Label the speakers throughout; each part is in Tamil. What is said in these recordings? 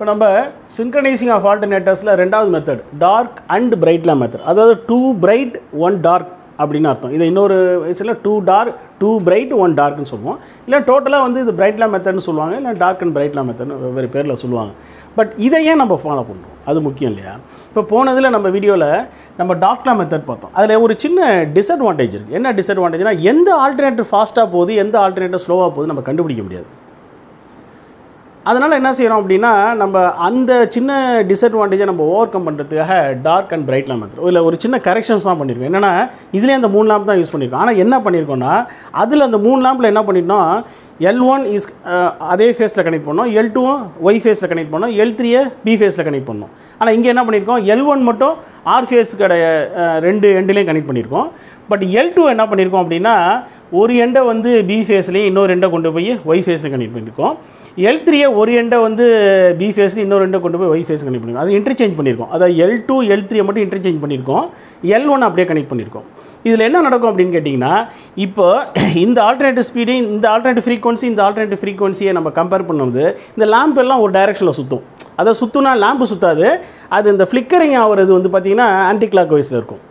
Speaker 1: இப்போ நம்ம சிங்க்ரனைசிங் ஆஃப் ஆல்டர்னேட்டர்ஸில் ரெண்டாவது method dark and bright lamp method அதாவது டூ பிரைட் ஒன் டார்க் அப்படின்னு அர்த்தம் இதை இன்னொரு வயசில் two dark two bright one டார்க்னு சொல்லுவோம் இல்லை டோட்டலாக வந்து இது பிரைட் லேம்ப் மெத்தட்னு சொல்லுவாங்க இல்லை டார்க் அண்ட் பிரைட் லேம்ப் மெத்தட்னு வெவ்வேறு பேரில் சொல்லுவாங்க பட் இதை ஏன் நம்ம ஃபாலோ பண்ணுறோம் அது முக்கியம் இல்லையா இப்போ போனதில் நம்ம வீடியோவில் நம்ம டாக்டா மெத்தட் பார்த்தோம் அதில் ஒரு சின்ன டிஸ்அட்வான்டேஜ் இருக்குது என்ன டிஸ்அட்வான்டேஜ்னா எந்த ஆல்டர்னேட்டர் ஃபாஸ்ட்டாக போகுது எந்த ஆல்டர்னேட்டர் ஸ்லோவாக போகுது நம்ம கண்டுபிடிக்க முடியாது அதனால் என்ன செய்கிறோம் அப்படின்னா நம்ம அந்த சின்ன டிஸ்அட்வான்டேஜை நம்ம ஓவர் கம் பண்ணுறதுக்காக dark and bright lamp method இல்லை ஒரு சின்ன கரெக்ஷன்ஸ் தான் பண்ணியிருக்கோம் என்னென்னா இதுலேயே அந்த மூணு லேம்ப் தான் யூஸ் பண்ணியிருக்கோம் ஆனால் என்ன பண்ணியிருக்கோம்னா அதில் அந்த மூணு லேம்பில் என்ன பண்ணிட்டோம் எல் ஒன் இஸ் அதே ஃபேஸில் கனெக்ட் பண்ணோம் எல் டூவும் ஒய் ஃபேஸில் கனெக்ட் பண்ணோம் எல் த்ரீயை பி ஃபேஸில் கனெக்ட் பண்ணோம் ஆனால் இங்கே என்ன பண்ணியிருக்கோம் எல் ஒன் மட்டும் ஆர் ஃபேஸுக்கடைய ரெண்டு எண்டுலேயும் கனெக்ட் பண்ணியிருக்கோம் பட் எல் டூ என்ன பண்ணியிருக்கோம் அப்படின்னா ஒரு எண்டை வந்து பி ஃபேஸ்லேயும் இன்னொரு எண்டை கொண்டு போய் ஒய் ஃபேஸில் கனெக்ட் பண்ணியிருக்கோம் எல் த்ரீயை ஒரு எண்டை வந்து பி ஃபேஸில் இன்னொரு எண்டை கொண்டு போய் ஒய் ஃபேஸ் கனெக்ட் பண்ணியிருக்கோம் அது இன்டர்சேஞ்ச் பண்ணியிருக்கோம் அதாவது எல் டூ எல் த்ரீயை மட்டும் இன்டர்சேஞ்ச் பண்ணியிருக்கோம் எல் ஒன் அப்படியே கனெக்ட் பண்ணியிருக்கோம் இதில் என்ன நடக்கும் அப்படின்னு கேட்டிங்கன்னா இப்போ இந்த ஆல்டர்னேட்டிவ் ஸ்பீடு இந்த ஆல்டர்னேட்டிவ் ஃப்ரீக்வன்சி இந்த ஆல்டர்னேட்டிவ் ஃப்ரீக்வன்சியை நம்ம கம்பேர் பண்ணும்போது இந்த லேம்ப் எல்லாம் ஒரு டைரெக்ஷனில் சுற்றும் அதை சுற்றுனா லேம்பு சுற்றாது அது இந்த ஃப்ளிக்கரிங் ஆகிறது வந்து பார்த்திங்கன்னா ஆன்டி கிளாக் வைஸில் இருக்கும்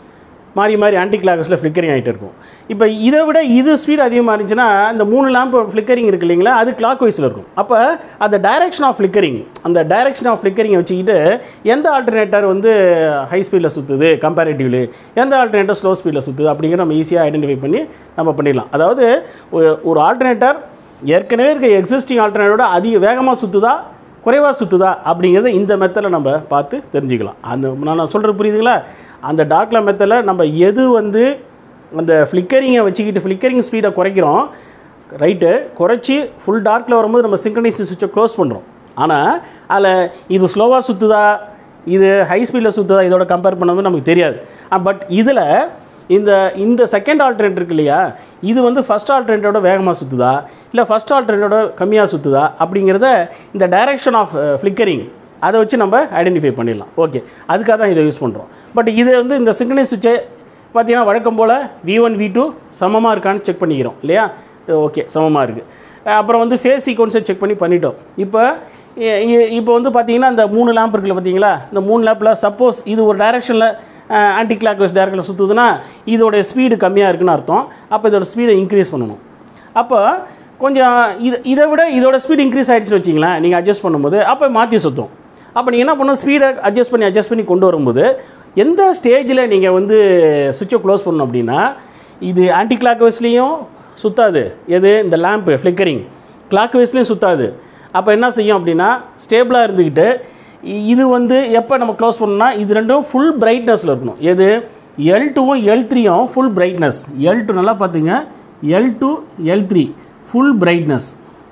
Speaker 1: மாறி மாறி ஆன்டி கிளாக்ஸில் ஃப்ளிக்கரிங் ஆகிட்டு இருக்கும் இப்போ இதை விட இது ஸ்பீட் அதிகமாக இருந்துச்சுன்னா இந்த மூணு லேம்ப் ஃப்ளிக்கரிங் இருக்கு இல்லைங்களா அது கிளாக் வைஸில் இருக்கும் அப்போ அந்த டைரக்ஷன் ஆஃப் ஃப்ளிக்கரிங் அந்த டைரக்ஷன் ஆஃப் ஃப்ளிக்கரிங்கை வச்சுக்கிட்டு எந்த ஆல்டர்னேட்டர் வந்து ஹை ஸ்பீடில் சுற்றுது கம்பேரிட்டிவ்லி எந்த ஆல்டர்னேட்டர் ஸ்லோ ஸ்பீடில் சுற்றுது அப்படிங்கிற நம்ம ஈஸியாக ஐடென்டிஃபை பண்ணி நம்ம பண்ணிடலாம் அதாவது ஒரு- ஒரு ஆல்டர்னேட்டர் ஏற்கனவே இருக்க எக்ஸிஸ்டிங் ஆல்டர்னேட்டரோட அதிக வேகமாக சுற்றுதா குறைவாக சுற்றுதா அப்படிங்கிறத இந்த மெத்தடில் நம்ம பார்த்து தெரிஞ்சுக்கலாம் அந்த நான் சொல்கிறது புரியுதுங்களா அந்த டார்க்ல மெத்தடில் நம்ம எது வந்து அந்த ஃப்ளிக்கரிங்கை வச்சுக்கிட்டு ஃப்ளிக்கரிங் ஸ்பீடை குறைக்கிறோம் ரைட்டு குறைச்சி ஃபுல் டார்க்கில் வரும்போது நம்ம சிங்க்ரனைசிங் சுவிட்சை க்ளோஸ் பண்ணுறோம் ஆனால் அதில் இது ஸ்லோவாக சுற்றுதா இது ஹை ஸ்பீடில் சுற்றுதா இதோட கம்பேர் பண்ணும்போது நமக்கு தெரியாது பட் இதில் இந்த இந்த செகண்ட் ஆல்டர்னேட் இருக்கு இல்லையா இது வந்து ஃபஸ்ட் ஆல்டர்னேட்டோட வேகமாக சுற்றுதா இல்லை ஃபஸ்ட் ஆல்டர்னேட்டோட கம்மியாக சுற்றுதா அப்படிங்கிறத இந்த டைரக்ஷன் ஆஃப் ஃப்ளிக்கரிங் அதை வச்சு நம்ம ஐடென்டிஃபை பண்ணிடலாம் ஓகே அதுக்காக தான் இதை யூஸ் பண்ணுறோம் பட் இது வந்து இந்த சிங்க்ரனைஸ் சுவிட்சை பார்த்தீங்கன்னா வழக்கம் போல் வி ஒன் வி டூ சமமாக இருக்கான்னு செக் பண்ணிக்கிறோம் இல்லையா ஓகே சமமாக இருக்குது அப்புறம் வந்து ஃபேஸ் சீக்வன்ஸை செக் பண்ணி பண்ணிட்டோம் இப்போ இ- இ- இப்போ வந்து பார்த்தீங்கன்னா இந்த மூணு லேம்ப் இருக்குல்ல பார்த்தீங்களா இந்த மூணு லேம்பில் சப்போஸ் இது ஒரு டைரெக்ஷனில் ஆன்டி கிளாக் வைஸ் டேரக்ஷனில் சுற்றுதுன்னா இதோட ஸ்பீடு கம்மியாக இருக்குன்னு அர்த்தம் அப்போ இதோட ஸ்பீடை இன்க்ரீஸ் பண்ணணும் அப்போ கொஞ்சம் இது இதை விட இதோட ஸ்பீடு இன்க்ரீஸ் ஆகிடுச்சுன்னு வச்சிங்களேன் நீங்கள் அட்ஜஸ்ட் பண்ணும்போது அப்போ மாற்றி சுற்றும் அப்போ நீங்கள் என்ன பண்ணணும் ஸ்பீடை அட்ஜஸ்ட் பண்ணி அட்ஜஸ்ட் பண்ணி கொண்டு வரும்போது எந்த ஸ்டேஜில் நீங்கள் வந்து சுவிட்சை க்ளோஸ் பண்ணணும் அப்படின்னா இது ஆன்டி கிளாக் வைஸ்லேயும் சுத்தாது எது இந்த லேம்ப்பு ஃப்ளிக்கரிங் கிளாக் வைஸ்லேயும் சுத்தாது அப்போ என்ன செய்யும் அப்படின்னா ஸ்டேபிளாக இருந்துக்கிட்டு இ- இது வந்து எப்போ நம்ம க்ளோஸ் பண்ணோம்னா இது ரெண்டும் ஃபுல் பிரைட்னஸில் இருக்கணும் எது எல் டூவும் எல் த்ரீயும் ஃபுல் பிரைட்னஸ் எல் டூ நல்லா பார்த்துங்க L two L three full brightness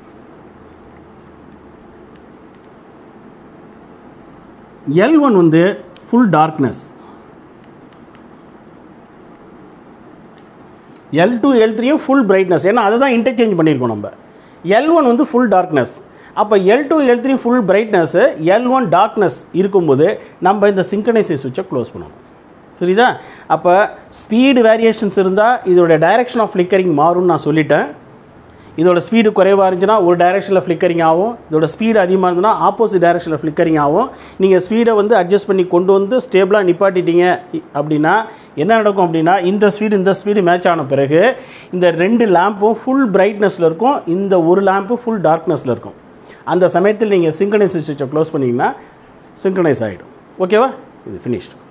Speaker 1: L one வந்து full darkness L two L த்ரீயும் ஃபுல் பிரைட்னஸ் ஏன்னா அதை தான் இன்டர்சேஞ்ச் பண்ணியிருக்கோம் நம்ம எல் ஒன் வந்து ஃபுல் டார்க்னஸ் அப்போ L two L three full brightness L one darkness இருக்கும்போது நம்ம இந்த சிங்க்ரனைசேஷன் சுவிட்சை க்ளோஸ் பண்ணணும் சரிதா அப்போ ஸ்பீடு வேரியேஷன்ஸ் இருந்தால் இதோட டைரக்ஷன் ஆஃப் ஃப்ளிக்கரிங் மாறும்னு நான் சொல்லிட்டேன் இதோட ஸ்பீடு குறைவாக இருந்துச்சுன்னா ஒரு டைரெக்ஷனில் ஃப்ளிக்கரிங் ஆகும் இதோட ஸ்பீடு அதிகமாக இருந்ததுன்னா ஆப்போசிட் டைரெக்ஷனில் ஃப்ளிக்கரிங் ஆகும் நீங்கள் ஸ்பீடை வந்து அட்ஜஸ்ட் பண்ணி கொண்டு வந்து ஸ்டேபிளாக நிப்பாட்டிட்டீங்க இ- அப்படின்னா என்ன நடக்கும் அப்படின்னா இந்த ஸ்பீடு இந்த ஸ்பீடு மேட்ச் ஆன பிறகு இந்த ரெண்டு லேம்பும் ஃபுல் பிரைட்னஸில் இருக்கும் இந்த ஒரு லேம்பு ஃபுல் டார்க்னஸில் இருக்கும் அந்த சமயத்தில் நீங்கள் சிங்க்ரனைஸ் சுவிட்சை க்ளோஸ் பண்ணிங்கன்னா சிங்க்ரனைஸ் ஆகிடும் ஓகேவா இது ஃபினிஷ்டு